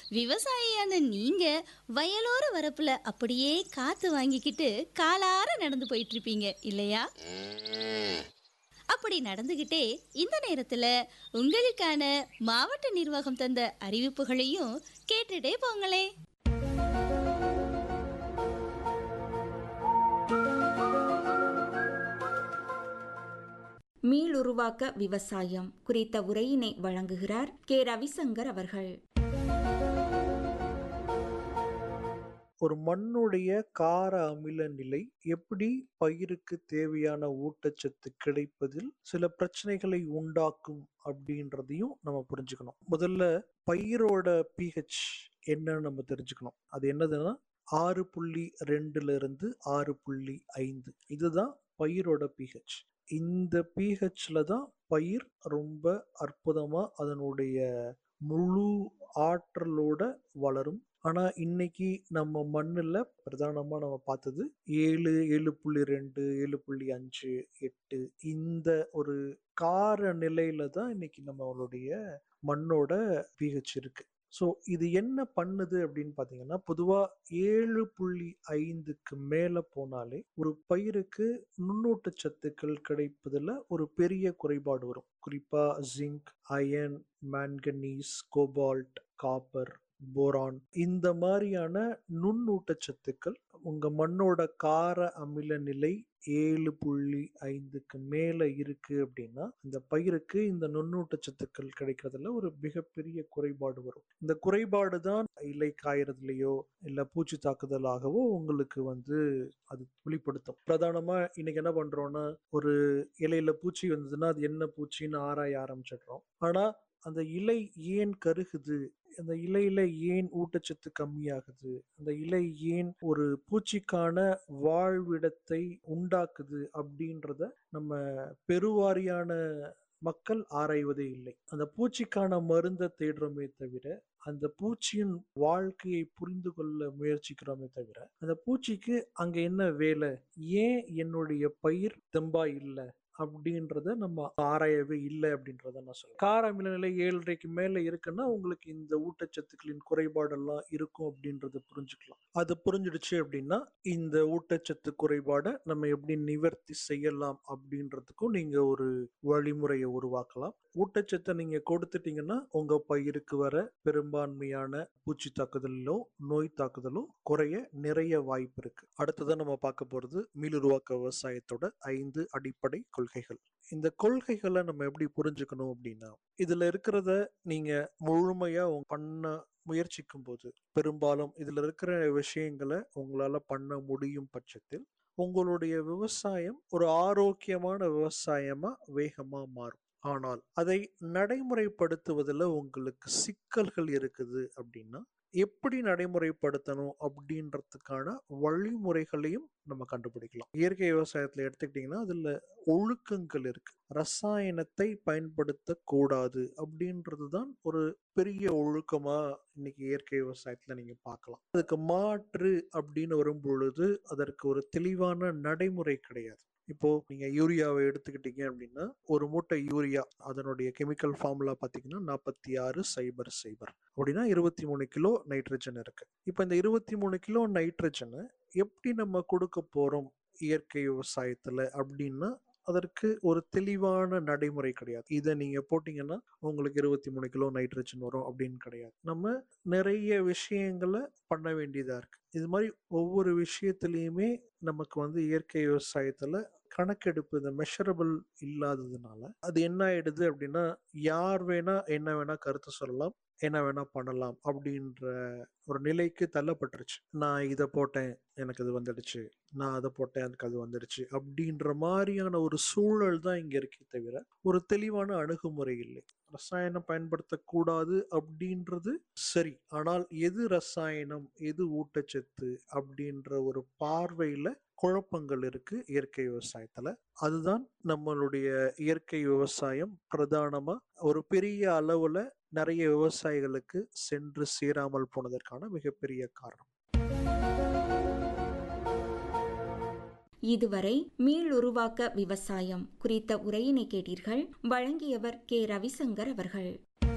விவசாயியான நீங்க வயலோர வரப்புல அப்படியே காத்து வாங்கிக்கிட்டு காலார நடந்து போயிட்டு இருப்பீங்க இல்லையா ம், அப்படி நடந்துகிட்டே இந்த நேரத்துல உங்களுக்கான மாவட்ட நிர்வாகம் தந்த அறிவிப்புகளையும் கேட்டுட்டே போங்களே மீளுருவாக்க விவசாயம் குறித்த உரையினை வழங்குகிறார் கே ரவிசங்கர் அவர்கள் ஒரு மண்ணுடைய கார அமில நிலை எப்படி பயிருக்கு தேவையான ஊட்டச்சத்து கிடைப்பதில் சில பிரச்சனைகளை உண்டாக்கும் அப்படின்றதையும் நம்ம புரிஞ்சுக்கணும் முதல்ல பயிரோட பிஹெச் என்னன்னு நம்ம தெரிஞ்சுக்கணும் அது என்னதுன்னா ஆறு புள்ளி ரெண்டுல இருந்து ஆறு புள்ளி ஐந்து இதுதான் பயிரோட பிஹெச் இந்த பிஹெச்ல தான் பயிர் ரொம்ப அற்புதமா அதனுடைய முழு ஆற்றலோட வளரும் ஆனா இன்னைக்கு நம்ம மண்ணுல பிரதானமா நம்ம பார்த்தது ஏழு ஏழு புள்ளி ரெண்டு ஏழு புள்ளி அஞ்சு எட்டு இந்த ஒரு கார நிலையில தான் இன்னைக்கு நம்மளுடைய மண்ணோட பிஹெச் இருக்கு ஸோ இது என்ன பண்ணுது அப்படின்னு பார்த்தீங்கன்னா பொதுவாக ஏழு புள்ளி ஐந்துக்கு மேலே போனாலே ஒரு பயிருக்கு நுண்ணூட்ட சத்துக்கள் கிடைப்பதில் ஒரு பெரிய குறைபாடு வரும் குறிப்பாக zinc iron manganese cobalt copper boron இந்த மாதிரியான நுண்ணூட்டச்சத்துக்கள் உங்க மண்ணோட கார அமில நிலை ஏழு புள்ளி ஐந்துக்கு மேல இருக்கு அப்படின்னா இந்த பயிருக்கு இந்த நுண்ணூட்டச்சத்துக்கள் கிடைக்கிறதுல ஒரு மிகப்பெரிய குறைபாடு வரும் இந்த குறைபாடு தான் இலை காயறதுலயோ இல்ல பூச்சி தாக்குதலாகவோ உங்களுக்கு வந்து அது வெளிப்படுத்தும் பிரதானமா இன்னைக்கு என்ன பண்றோம்னா ஒரு இலையில பூச்சி வந்ததுன்னா அது என்ன பூச்சின்னு ஆராய ஆரம்பிச்சிடுறோம் ஆனா அந்த இலை ஏன் கருகுது அந்த இலையில ஏன் ஊட்டச்சத்து கம்மியாகுது அந்த இலை ஏன் ஒரு பூச்சிக்கான வாழ்விடத்தை உண்டாக்குது அப்படின்றத நம்ம பெருவாரியான மக்கள் ஆராய்வதே இல்லை அந்த பூச்சிக்கான மருந்தை தேடுறோமே தவிர அந்த பூச்சியின் வாழ்க்கையை புரிந்து கொள்ள முயற்சிக்கிறோமே தவிர அந்த பூச்சிக்கு அங்க என்ன வேலை ஏன் என்னுடைய பயிர் தெம்பா இல்லை அப்படின்றத நம்ம ஆராயவே இல்லை அப்படின்றத நான் சொல்றேன் கார அமில நிலை ஏழரைக்கு மேல இருக்குன்னா உங்களுக்கு இந்த ஊட்டச்சத்துக்களின் குறைபாடெல்லாம் இருக்கும் அப்படின்றத புரிஞ்சுக்கலாம் அது புரிஞ்சிடுச்சு அப்படின்னா இந்த ஊட்டச்சத்து குறைபாடை நம்ம எப்படி நிவர்த்தி செய்யலாம் அப்படின்றதுக்கும் நீங்க ஒரு வழிமுறையை உருவாக்கலாம் ஊட்டச்சத்தை நீங்க கொடுத்துட்டீங்கன்னா உங்க பயிருக்கு வர பெரும்பான்மையான பூச்சி தாக்குதலோ நோய் தாக்குதலோ குறைய நிறைய வாய்ப்பு இருக்கு அடுத்ததான் நம்ம பார்க்க போறது மீளுருவாக்க விவசாயத்தோட ஐந்து அடிப்படை கொள்கைகள் இந்த கொள்கைகளை நம்ம எப்படி புரிஞ்சுக்கணும் அப்படின்னா இதுல இருக்கிறத நீங்க முழுமையா உங்க பண்ண முயற்சிக்கும் போது பெரும்பாலும் இதுல இருக்கிற விஷயங்களை உங்களால பண்ண முடியும் பட்சத்தில் உங்களுடைய விவசாயம் ஒரு ஆரோக்கியமான விவசாயமா வேகமா மாறும் ஆனால் அதை நடைமுறைப்படுத்துவதில் உங்களுக்கு சிக்கல்கள் இருக்குது அப்படின்னா எப்படி நடைமுறைப்படுத்தணும் அப்படின்றதுக்கான வழிமுறைகளையும் நம்ம கண்டுபிடிக்கலாம் இயற்கை விவசாயத்துல எடுத்துக்கிட்டிங்கன்னா அதுல ஒழுக்கங்கள் இருக்கு ரசாயனத்தை பயன்படுத்த கூடாது அப்படின்றது தான் ஒரு பெரிய ஒழுக்கமா இன்னைக்கு இயற்கை விவசாயத்துல நீங்க பார்க்கலாம் அதுக்கு மாற்று அப்படின்னு வரும் பொழுது அதற்கு ஒரு தெளிவான நடைமுறை கிடையாது இப்போ நீங்க யூரியாவை எடுத்துக்கிட்டீங்க அப்படின்னா ஒரு மூட்டை யூரியா அதனுடைய கெமிக்கல் ஃபார்முலா பாத்தீங்கன்னா நாற்பத்தி ஆறு சைபர் சைபர் அப்படின்னா இருபத்தி மூணு கிலோ நைட்ரஜன் இருக்கு இப்போ இந்த இருபத்தி மூணு கிலோ நைட்ரஜனை எப்படி நம்ம கொடுக்க போறோம் இயற்கை விவசாயத்துல அப்படின்னா அதற்கு ஒரு தெளிவான நடைமுறை கிடையாது இதை நீங்க போட்டீங்கன்னா உங்களுக்கு இருபத்தி மூணு கிலோ நைட்ரஜன் வரும் அப்படின்னு கிடையாது நம்ம நிறைய விஷயங்களை பண்ண வேண்டியதா இருக்கு இது மாதிரி ஒவ்வொரு விஷயத்திலையுமே நமக்கு வந்து இயற்கை விவசாயத்துல கணக்கெடுப்பு இந்த மெஷரபிள் இல்லாததுனால அது என்ன ஆயிடுது அப்படின்னா யார் வேணா என்ன வேணா கருத்து சொல்லலாம் என்ன வேணா பண்ணலாம் அப்படின்ற ஒரு நிலைக்கு தள்ளப்பட்டுருச்சு நான் இதை போட்டேன் எனக்கு அது வந்துடுச்சு நான் அதை போட்டேன் எனக்கு அது வந்துடுச்சு அப்படின்ற மாதிரியான ஒரு சூழல் தான் இங்க இருக்கே தவிர ஒரு தெளிவான அணுகுமுறை இல்லை ரசாயனம் பயன்படுத்தக்கூடாது அப்படின்றது சரி ஆனால் எது ரசாயனம் எது ஊட்டச்சத்து அப்படின்ற ஒரு பார்வையில குழப்பங்கள் இருக்கு இயற்கை விவசாயத்துல அதுதான் நம்மளுடைய இயற்கை விவசாயம் பிரதானமா ஒரு பெரிய அளவுல நிறைய விவசாயிகளுக்கு சென்று சேராமல் போனதற்கான மிகப்பெரிய காரணம் இதுவரை மீளுருவாக்க விவசாயம் குறித்த உரையினை கேட்டீர்கள் வழங்கியவர் கே ரவிசங்கர் அவர்கள்